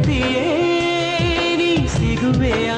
ಗೆಳತಿಯೇ ನೀ ಸಿಗುವೆಯಾ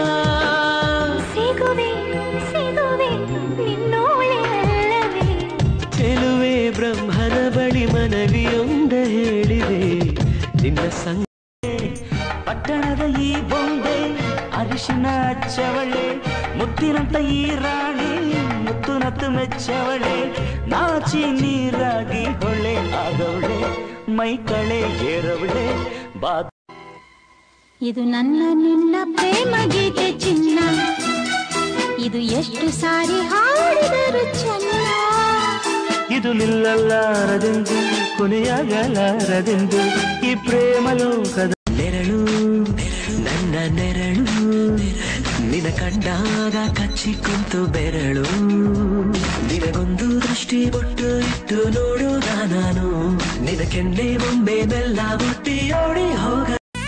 ಸಿಗುವೆ ಸಿಗುವೆ ನಿನ್ನೋಳೆ ಅಲ್ಲವೇ ಚೆಲುವೆ ಬ್ರಹ್ಮನ ಬಳಿ ಮನವಿಯೊಂದ ಹೇಳಿದೆ ನಿನ್ನ ಸಂಗ ಪಟ್ಟಣದ ಈ ಬೊಂಬೆ ಅರಿಶಿನ ಹಚ್ಚವಳೆ ಮುತ್ತಿನಂತ ಈ ರಾಣಿ ಮುತ್ತು ನತ್ತು ಮೆಚ್ಚವಳೆ ನಾಚಿ ನೀರಾಗಿ ಹೊಳೆ ಆಗವಳೆ ಮೈ ಕಳೆ ಏರವಳೆ ಬಾ ಇದು ನನ್ನ ನಿನ್ನ ಪ್ರೇಮ ಗೀತೆ ಚಿನ್ನ ಇದು ಎಷ್ಟು ಸಾರಿ ಹಾಡಿದರು ಚೆನ್ನ ಇದು ನಿಲ್ಲಲಾರದೆಂದು ಕೊನೆಯಾಗಲಾರದೆಂದು ಈ ಪ್ರೇಮ ಲೋಕದ ನೆರಳು ನನ್ನ ನೆರಳು ನಿನ ಕಂಡಾಗ ಕಚ್ಚಿ ಕುಂತು ಬೆರಳು ನಿನಗೊಂದು ದೃಷ್ಟಿ ಬೊಟ್ಟು ಇಟ್ಟು ನೋಡೋದ ನಾನು ನಿನ ಕೆನ್ನೆ ಬೊಂಬೆ ಬೆಲ್ಲ ಬುಟ್ಟಿ ಓಡಿ ಹೋಗ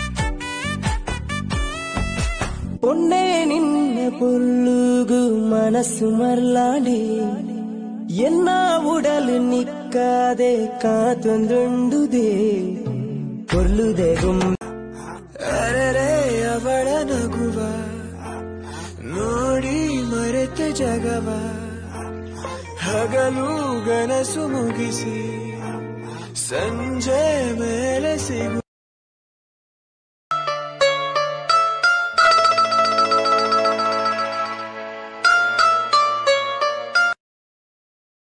പൊന്നേ നിന്നെ പുല്ലുകു മനസ്സു മറലാടി എന്നാ ഉടൽ നിക്കാതെ കാത്തൊണ്ടുണ്ടേ പൊല്ലുതെ ಅರರೆ ಅವಳ ನಗುವ ನೋಡಿ ಮರೆತ ಜಗವ ಹಗಲು ಗನಸು ಮುಗಿಸಿ ಸಂಜೆ ಮೇಲೆ ಸಿಗು